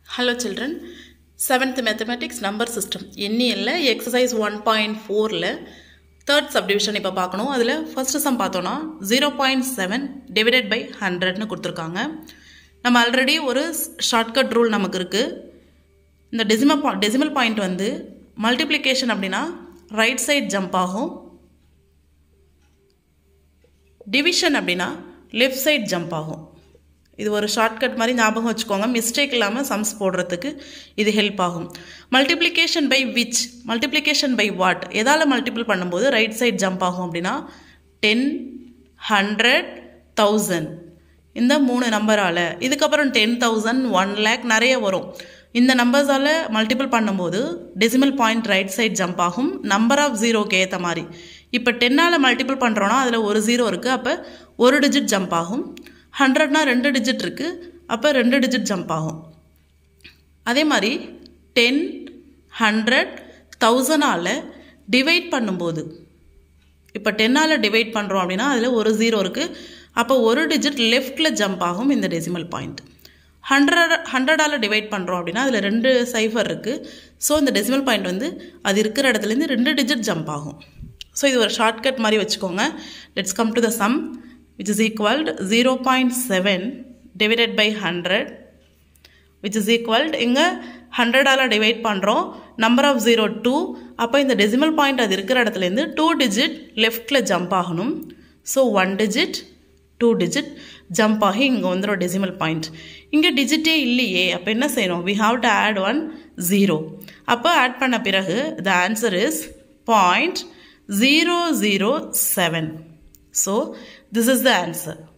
Hello children, 7th mathematics number system எண்ணியல்ல exercise 1.4ல third subdivision இப்போ பார்க்கணும் அதில் first sum பார்த்தோன்னா 0.7 divided by 100னு கொடுத்துருக்காங்க நம்ம ஆல்ரெடி ஒரு ஷார்ட்கட் ரூல் நமக்கு இருக்குது இந்த டெசிமல் பா டெசிமல் பாயிண்ட் வந்து மல்டிப்ளிகேஷன் அப்படின்னா ரைட் சைட் ஜம்ப் ஆகும் டிவிஷன் அப்படின்னா லெஃப்ட் சைட் ஜம்ப் ஆகும் இது ஒரு ஷார்ட்கட் மாதிரி ஞாபகம் வச்சுக்கோங்க மிஸ்டேக் இல்லாமல் சம்ஸ் போடுறதுக்கு இது ஹெல்ப் ஆகும் multiplication by which multiplication by what எதால் மல்டிபிள் பண்ணும்போது ரைட் சைட் ஜம்ப் ஆகும் அப்படின்னா டென் ஹண்ட்ரட் தௌசண்ட் இந்த மூணு நம்பரால் இதுக்கப்புறம் டென் தௌசண்ட் ஒன் லேக் நிறைய வரும் இந்த நம்பர்ஸால் மல்டிபிள் பண்ணும்போது decimal point right side jump ஆகும் நம்பர் ஆஃப் ஜீரோக்கு ஏற்ற மாதிரி இப்போ டென்னால் மல்டிபிள் பண்ணுறோன்னா அதில் ஒரு ஜீரோ இருக்குது அப்போ ஒரு டிஜிட் ஜம்ப் ஆகும் ஹண்ட்ரட்னா ரெண்டு டிஜிட் இருக்குது அப்போ ரெண்டு டிஜிட் ஜம்ப் ஆகும் அதே மாதிரி டென் ஹண்ட்ரட் தௌசண்டால் டிவைட் பண்ணும்போது இப்போ டென்னால் டிவைட் பண்ணுறோம் அப்படின்னா அதில் ஒரு ஜீரோ இருக்குது அப்போ ஒரு டிஜிட் லெஃப்டில் ஜம்ப் ஆகும் இந்த டெசிமல் பாயிண்ட் ஹண்ட்ரட் ஹண்ட்ரடால் டிவைட் பண்ணுறோம் அப்படின்னா அதில் ரெண்டு சைஃபர் இருக்குது ஸோ இந்த டெசிமல் பாயிண்ட் வந்து அது இருக்கிற இடத்துலேருந்து ரெண்டு டிஜிட் ஜம்ப் ஆகும் ஸோ இது ஒரு ஷார்ட்கட் மாதிரி வச்சுக்கோங்க let's come to the sum which is equal to 0.7 divided by 100 which is equal to இங்கே ஹண்ட்ரடால் டிவைட் பண்ணுறோம் நம்பர் ஆஃப் ஜீரோ டூ அப்போ இந்த டெசிமல் பாயிண்ட் அது இருக்கிற இடத்துலேருந்து டூ டிஜிட் லெஃப்டில் ஜம்ப் ஆகணும் so one digit two digit jump ஆகி இங்கே வந்துடும் டெசிமல் பாயிண்ட் இங்கே டிஜிட்டே இல்லையே அப்போ என்ன செய்யணும் we have to add one zero அப்போ ஆட் பண்ண பிறகு the answer is point zero zero seven so this is the answer